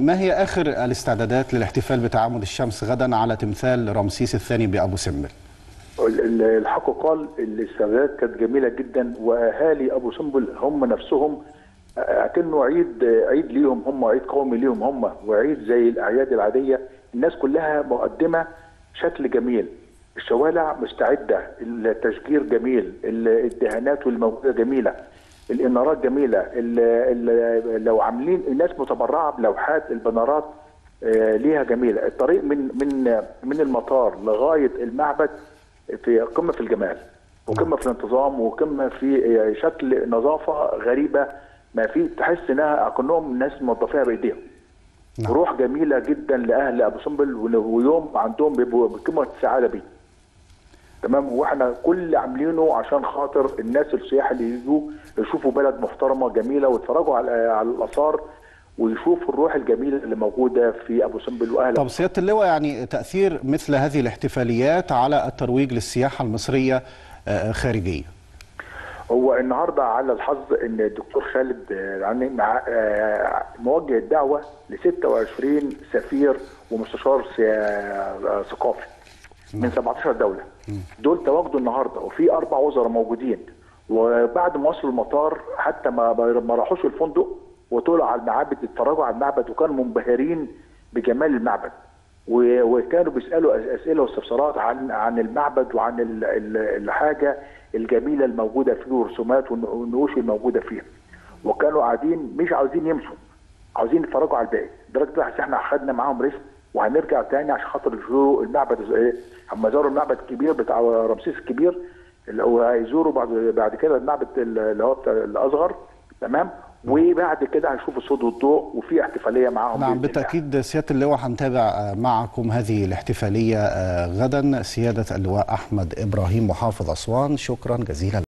ما هي اخر الاستعدادات للاحتفال بتعامد الشمس غدا على تمثال رمسيس الثاني بابو سمبل ال- ال- الحق قال الاستعدادات كانت جميله جدا واهالي ابو سمبل هم نفسهم اكنه عيد عيد ليهم هم عيد قومي ليهم هم وعيد زي الاعياد العاديه الناس كلها مقدمه شكل جميل الشوارع مستعده التشجير جميل ال- الدهانات والموجوده جميله الانارات جميله ال ال لو عاملين الناس متبرعه بلوحات البنرات آه، ليها جميله الطريق من من من المطار لغايه المعبد في قمه في الجمال وقمه في الانتظام وقمه في آه، شكل نظافه غريبه ما في تحس انها اكنهم ناس موظفينها بايديهم نعم. روح جميله جدا لاهل ابو سمبل ويوم عندهم بيبقوا بقمه السعاده بيه تمام واحنا كل اللي عاملينه عشان خاطر الناس السياح اللي يجوا يشوفوا بلد محترمه جميله ويتفرجوا على على الاثار ويشوفوا الروح الجميله اللي موجوده في ابو سمبل واهل طب سياده اللواء يعني تاثير مثل هذه الاحتفاليات على الترويج للسياحه المصريه آه، خارجيا هو النهارده على الحظ ان الدكتور خالد آه، يعني مع آه، موجه الدعوه ل 26 سفير ومستشار سيا- آه، ثقافي من 17 دوله دول تواجدوا النهارده وفي اربع وزراء موجودين وبعد ما وصلوا المطار حتى ما ما راحوش الفندق وطلعوا على المعابد اتفرجوا على المعبد وكانوا منبهرين بجمال المعبد و- وكانوا بيسالوا أس- اسئله واستفسارات عن عن المعبد وعن ال- ال- الحاجه الجميله الموجوده فيه والرسومات والن- والنقوش الموجوده فيها وكانوا قاعدين مش عاوزين يمشوا عاوزين يتفرجوا على الباقي لدرجه بقى احنا خدنا معاهم ريسك وهنرجع تاني عشان خاطر يزوروا المعبد إيه، اما زاروا المعبد الكبير بتاع رمسيس الكبير اللي هو هيزوروا بعد بعد كده المعبد اللي هو بتاع الاصغر تمام وبعد كده هنشوف الصوت والضوء وفي احتفاليه معاهم نعم بإذن الله. بالتاكيد سياده اللواء هنتابع آه، معكم هذه الاحتفاليه آه، غدا سياده اللواء احمد ابراهيم محافظ اسوان شكرا جزيلا